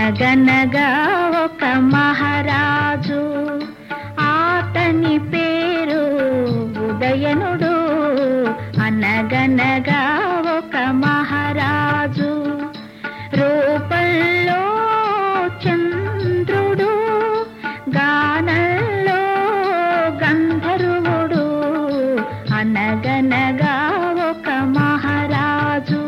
అనగనగా ఒక మహారాజు అతని పేరు ఉదయనుడు అనగనగా ఒక మహారాజు రూపంలో చంద్రుడు గానంలో గంధర్వుడు అనగనగా ఒక మహారాజు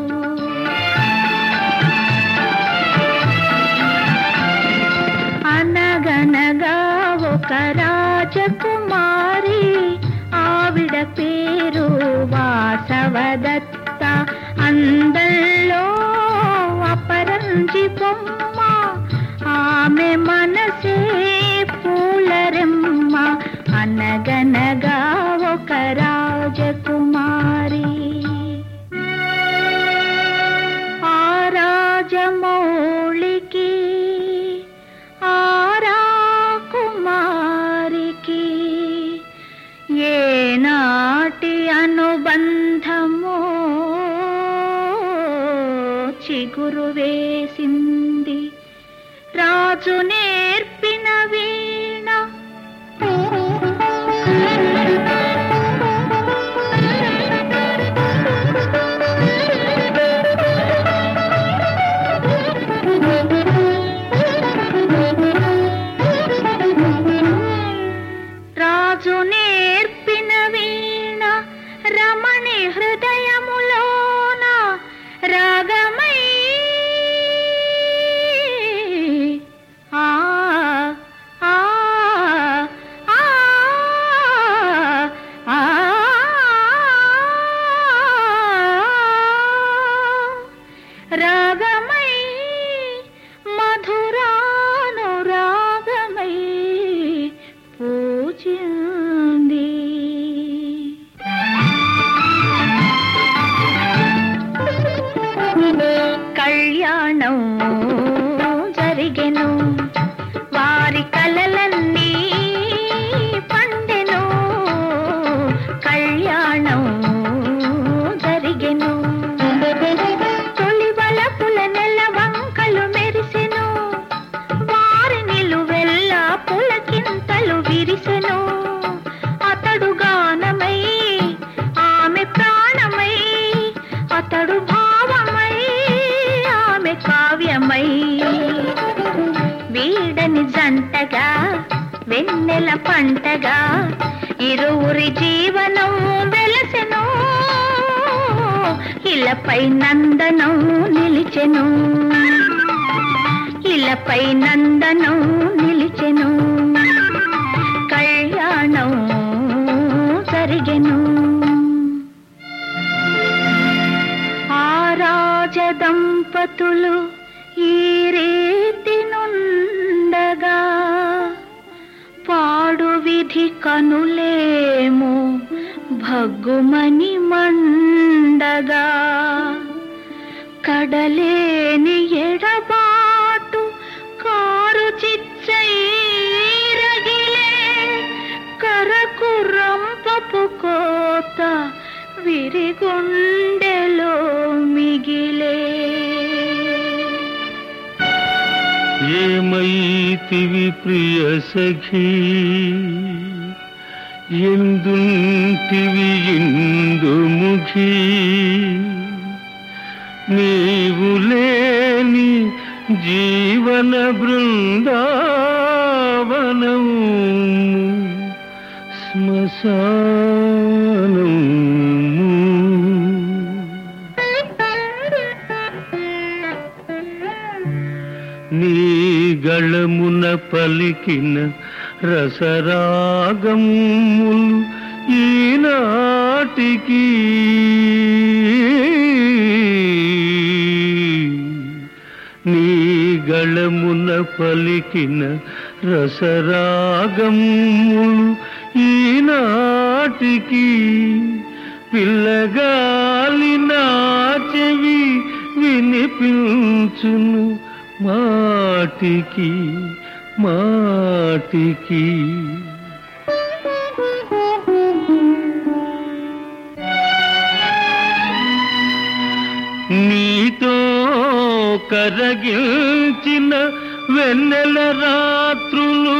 అనగనగా ఒక రాజకుమారి ఆవిడ పేరు వాసవదత్త అందంలో అపరంజి బొమ్మ ఆమె మనసే పూలరెమ్మ అనగనగా ఒక రాజకుమారి ఆ రాజమౌళికి ఆ రాకుమారికి ఏనాటి అనుబంధమో చిగురు వేసింది రాజు నేర్పిన వీణ రాజు నేర్పిన వీణ రమణి హృదయములోన రాగమై ఆ ఆ ఆ ఆ రాగమై మధురాను రాగమై పూజింది కళ్యాణం జరిగెను వారి కలలన్నీ పండెను కళ్యాణం జరిగెను తొలి వలపుల నెల వంకలు మెరిసెను వారి నిలువెల్ల పులకింతలు విరిసెను అతడు గానమై ఆమె ప్రాణమై అతడు భావమై ఆమె కావ్యమై వీడని జంటగా వెన్నెల పంటగా ఇరువురి జీవనం వెలసెను ఇలపై నందనం నిలిచెను ఇలపై నందనం నిలిచెను కళ్యాణం జరిగెను ఆ రాజ దంపతులు ఈ రీతి నుండగా పాడు విధి కనులేమో భగ్గుమని మండగా కడలేని ఎడబాటు కారు చిచ్చై రగిలే కరకు రంపపు కోత విరిగుండెలో మిగిలే ఏమైతివి ప్రియ సఖీ ఎందుంటివి ఇందుముఖీ నీవు లేని జీవన బృందావనం శ్మశానము నీ గళమున పలికిన రసరాగములు ఈనాటికి నీ గళమున పలికిన రసరాగములు ఈనాటికి పిల్లగాలి నా చెవి వినిపించును మాటికి మాటికి నీతో కరగిల్చిన వెన్నెల రాత్రులు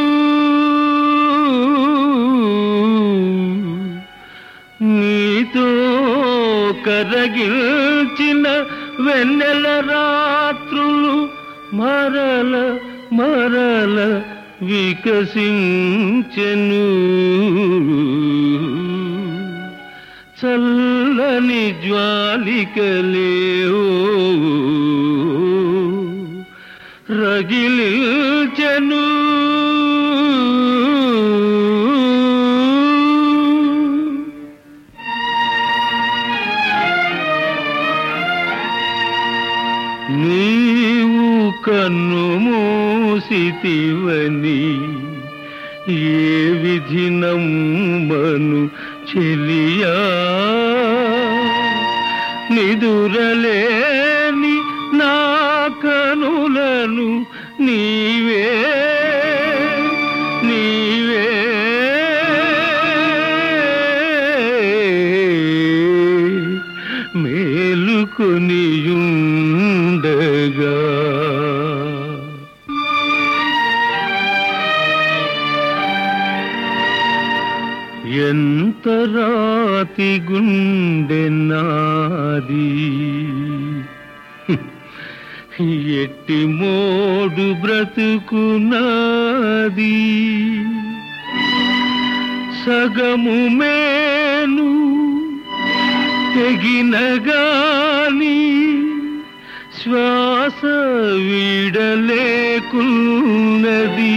నీతో కరగిల్చిన వెన్నెల రాత్రులు మరల మరల వికసించెను చల్లని జ్వాలికలేవో రగిలిల్చెను నీవు కన్ను మూసితివని ఏ విధి నమ్మను చెలియా నిదురలేని నా కనులను నీవే నీవే మేలుకొనియుండగా ఎంత రాతి గుండె నాది ఎట్టి మోడు బ్రతుకునాది సగము మేను తెగినగాని శ్వాస వీడలేకున్నది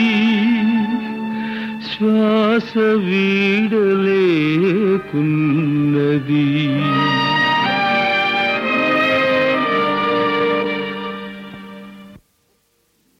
శ్వాస వీడలేకున్నది